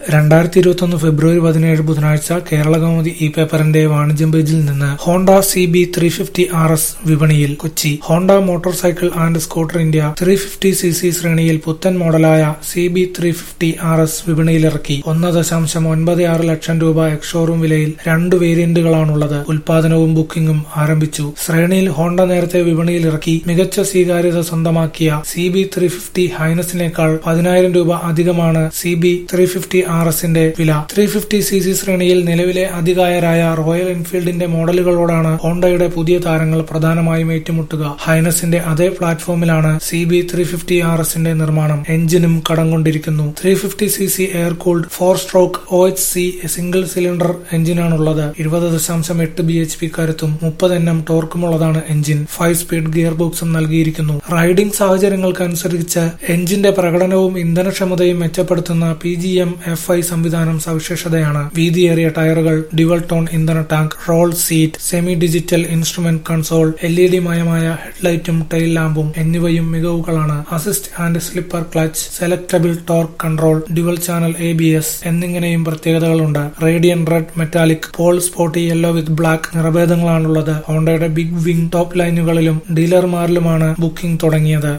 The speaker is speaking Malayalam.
രണ്ടായിരത്തി ഇരുപത്തൊന്ന് ഫെബ്രുവരി പതിനേഴ് ബുധനാഴ്ച കേരളകൗമുദി ഇ പേപ്പറിന്റെ വാണിജ്യം പേജിൽ നിന്ന് Honda C B three fifty R S വിപണിയിൽ Kochi Honda motorcycle and scooter India three fifty C C ശ്രേണിയിൽ പുത്തൻ മോഡലായ C B three fifty R S വിപണിയിലിറക്കി ഒന്ന് ദശാംശം ഒൻപത് ആറ് ലക്ഷം രൂപ എക്സ്ഷോറൂം വിലയിൽ രണ്ട് വേരിയന്റുകളാണുള്ളത് ഉൽപാദനവും ബുക്കിംഗും ആരംഭിച്ചു ശ്രേണിയിൽ ഹോണ്ട നേരത്തെ വിപണിയിലിറക്കി മികച്ച സ്വീകാര്യത സ്വന്തമാക്കിയ സി ബി ത്രീ ഫിഫ്റ്റി ഹൈനസിനേക്കാൾ പതിനായിരം രൂപ അധികമാണ് C B three fifty R എസിന്റെ വില ത്രീ ഫിഫ്റ്റി സി സി ശ്രേണിയിൽ നിലവിലെ അധികായരായ റോയൽ എൻഫീൽഡിന്റെ മോഡലുകളോടാണ് ഹോണ്ടയുടെ പുതിയ താരങ്ങൾ പ്രധാനമായും ഏറ്റുമുട്ടുക ഹൈനസിന്റെ അതേ പ്ലാറ്റ്ഫോമിലാണ് C B three fifty R എസിന്റെ നിർമ്മാണം എഞ്ചിനും കടം കൊണ്ടിരിക്കുന്നു three fifty C C air cooled four stroke O H C single cylinder എഞ്ചിനാണുള്ളത് ഇരുപത് ദശാംശം എട്ട് ബി എച്ച് പി കരുത്തും മുപ്പത് എൻ എം ടോർക്കുമുള്ളതാണ് എഞ്ചിൻ ഫൈവ് സ്പീഡ് ഗിയർ ബോക്സും നൽകിയിരിക്കുന്നു റൈഡിംഗ് സാഹചര്യങ്ങൾക്കനുസരിച്ച് എഞ്ചിന്റെ പ്രകടനവും ഇന്ധനക്ഷമതയും മെച്ചപ്പെടുത്തുന്ന P G M F I സംവിധാനം സവിശേഷതയാണ് വീതിയേറിയ ടയറുകൾ ഡ്യുവൽ ടോൺ ഇന്ധന tank roll seat semi digital instrument console L E D മയമായ ഹെഡ്ലൈറ്റും ടെയിൽ ലാമ്പും എന്നിവയും മികവുകളാണ് assist and slipper clutch selectable torque control dual channel A B S എന്നിങ്ങനെയും പ്രത്യേകതകളുണ്ട് radiant red metallic pearl sporty yellow with black നിറഭേദങ്ങളാണുള്ളത് ഹോണ്ടയുടെ ബിഗ് വിംഗ് ടോപ്പ് ലൈനുകളിലും ഡീലർമാരിലുമാണ് ബുക്കിംഗ് തുടങ്ങിയത്